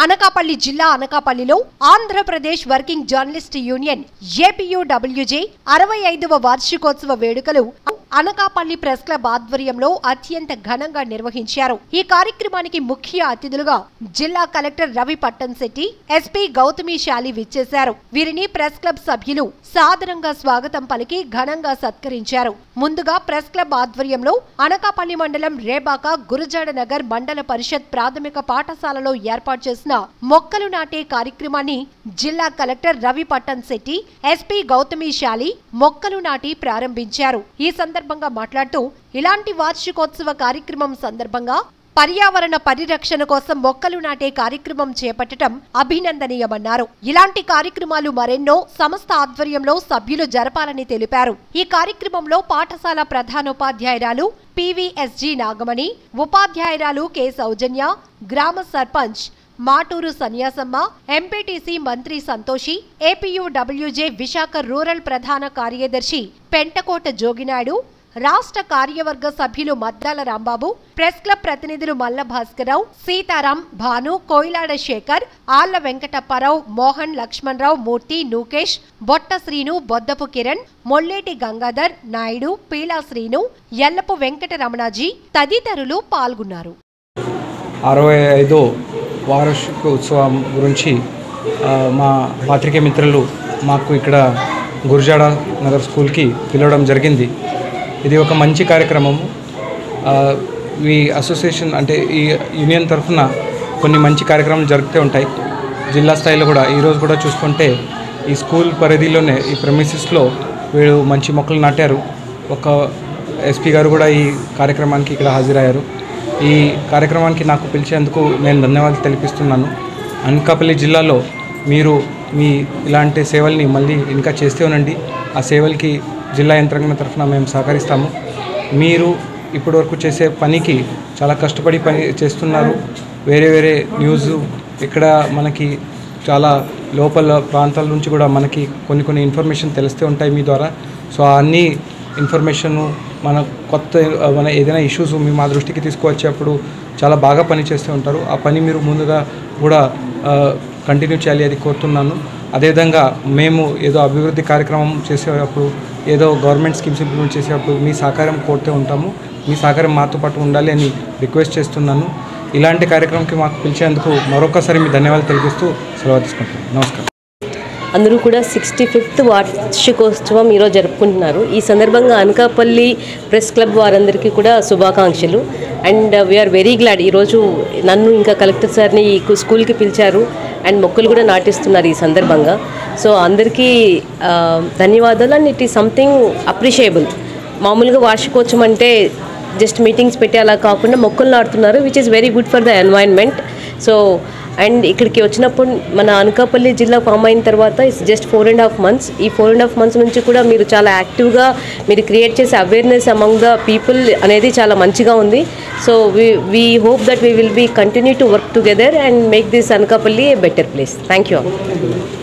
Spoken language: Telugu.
అనకాపల్లి జిల్లా అనకాపల్లిలో Andhra Pradesh working journalist union APUWJ అరవై ఐదవ వార్షికోత్సవ వేడుకలు అనకాపల్లి ప్రెస్ క్లబ్ ఆధ్వర్యంలో అత్యంత ఘనంగా నిర్వహించారు ఈ కార్యక్రమానికి ముఖ్య అతిథులుగా జిల్లా కలెక్టర్ రవి పట్టన్ శెట్టి ఎస్పీ గౌతమి శాలి విచ్చేశారు వీరిని ప్రెస్ క్లబ్ సభ్యులు సాదరంగా స్వాగతం పలికి ఘనంగా సత్కరించారు ముందుగా ప్రెస్ క్లబ్ ఆధ్వర్యంలో అనకాపల్లి మండలం రేబాక గురజాడ నగర్ మండల పరిషత్ ప్రాథమిక పాఠశాలలో ఏర్పాటు చేసిన మొక్కలు నాటే కార్యక్రమాన్ని జిల్లా కలెక్టర్ రవి పట్టన్ శెట్టి ఎస్పీ గౌతమి శాలి మొక్కలు నాటి ప్రారంభించారు ఈ సందర్భంగా మాట్లాడుతూ ఇలాంటి వార్షికోత్సవ కార్యక్రమం సందర్భంగా పర్యావరణ పరిరక్షణ కోసం మొక్కలు నాటే కార్యక్రమం చేపట్టడం అభినందనీయమన్నారు ఇలాంటి కార్యక్రమాలు మరెన్నో సంస్థ ఆధ్వర్యంలో సభ్యులు జరపాలని తెలిపారు ఈ కార్యక్రమంలో పాఠశాల ప్రధానోపాధ్యాయురాలు పివిఎస్జి నాగమణి ఉపాధ్యాయురాలు కె సౌజన్య గ్రామ సర్పంచ్ మాటూరు సన్యాసమ్మ ఎంపీటీసీ మంత్రి సంతోషి ఏపీయూడబ్ల్యూజే విశాఖ రూరల్ ప్రధాన కార్యదర్శి పెంటకోట జోగినాయుడు రాష్ట్ర కార్యవర్గ సభ్యులు మద్దాల రాంబాబు ప్రెస్ క్లబ్ ప్రతినిధులు మల్ల భాస్కరరావు సీతారాం భాను కోయిలాడ శేఖర్ ఆళ్ల వెంకటప్పారావు మోహన్ లక్ష్మణరావు మూర్తి నూకేష్ బొట్ట శ్రీను బొద్దపు కిరణ్ మొల్లేటి గంగాధర్ నాయుడు పీలా శ్రీను ఎల్లపు వెంకట రమణాజీ తదితరులు పాల్గొన్నారు అరవై ఐదో వార్షిక ఉత్సవం గురించి ఆ, మా పాత్రికేయ మిత్రులు మాకు ఇక్కడ గురుజాడ నగర్ స్కూల్కి పిలవడం జరిగింది ఇది ఒక మంచి కార్యక్రమము ఆ, ఈ అసోసియేషన్ అంటే ఈ యూనియన్ తరఫున కొన్ని మంచి కార్యక్రమాలు జరుగుతూ ఉంటాయి జిల్లా స్థాయిలో కూడా ఈరోజు కూడా చూసుకుంటే ఈ స్కూల్ పరిధిలోనే ఈ ప్రెమిసెస్లో వీళ్ళు మంచి మొక్కలు నాటారు ఒక ఎస్పీ గారు కూడా ఈ కార్యక్రమానికి ఇక్కడ హాజరయ్యారు ఈ కార్యక్రమానికి నాకు పిలిచేందుకు నేను ధన్యవాదాలు తెలిపిస్తున్నాను అనకాపల్లి జిల్లాలో మీరు మీ ఇలాంటి సేవల్ని మళ్ళీ ఇంకా చేస్తూ ఉండండి ఆ సేవలకి జిల్లా యంత్రాంగం తరఫున మేము సహకరిస్తాము మీరు ఇప్పటివరకు చేసే పనికి చాలా కష్టపడి పని చేస్తున్నారు వేరే వేరే న్యూస్ ఇక్కడ మనకి చాలా లోపల ప్రాంతాల నుంచి కూడా మనకి కొన్ని కొన్ని ఇన్ఫర్మేషన్ తెలుస్తూ ఉంటాయి మీ ద్వారా సో ఆ అన్ని ఇన్ఫర్మేషను మన కొత్త ఆ, మన ఏదైనా ఇష్యూస్ మీ మా దృష్టికి తీసుకువచ్చేప్పుడు చాలా బాగా పని చేస్తూ ఉంటారు ఆ పని మీరు ముందుగా కూడా కంటిన్యూ చేయాలి అది కోరుతున్నాను అదేవిధంగా మేము ఏదో అభివృద్ధి కార్యక్రమం చేసేటప్పుడు ఏదో గవర్నమెంట్ స్కీమ్స్ ఇంప్లిమెంట్ చేసేటప్పుడు మీ సహకారం కోరుతూ ఉంటాము మీ సహకారం మాతో పాటు ఉండాలి అని రిక్వెస్ట్ చేస్తున్నాను ఇలాంటి కార్యక్రమంకి మాకు పిలిచేందుకు మరొకసారి మీ ధన్యవాదాలు తెలిపిస్తూ సెలవు తీసుకుంటున్నాను నమస్కారం అందరూ కూడా సిక్స్టీ ఫిఫ్త్ వార్షికోత్సవం ఈరోజు జరుపుకుంటున్నారు ఈ సందర్భంగా అనకాపల్లి ప్రెస్ క్లబ్ వారందరికీ కూడా శుభాకాంక్షలు అండ్ వీఆర్ వెరీ గ్లాడ్ ఈరోజు నన్ను ఇంకా కలెక్టర్ సార్ని ఈ కు- స్కూల్కి పిలిచారు అండ్ మొక్కలు కూడా నాటిస్తున్నారు ఈ సందర్భంగా సో అందరికీ ఆ, ధన్యవాదాలు and it is something appreciable మామూలుగా వార్షికోత్సవం అంటే జస్ట్ మీటింగ్స్ పెట్టి అలా కాకుండా మొక్కలు నాటుతున్నారు which is very good for the environment so and ఇక్కడికి వచ్చినప్పుడు మన అనకాపల్లి జిల్లా ఫామ్ అయిన తర్వాత it's just four and half months ఈ ఫోర్ అండ్ హాఫ్ మంత్స్ నుంచి కూడా మీరు చాలా యాక్టివ్గా మీరు క్రియేట్ చేసే అవేర్నెస్ అమంగ్ ద పీపుల్ అనేది చాలా మంచిగా ఉంది so we we hope that we will be continue to work together and make this Anakapalli a better place thank you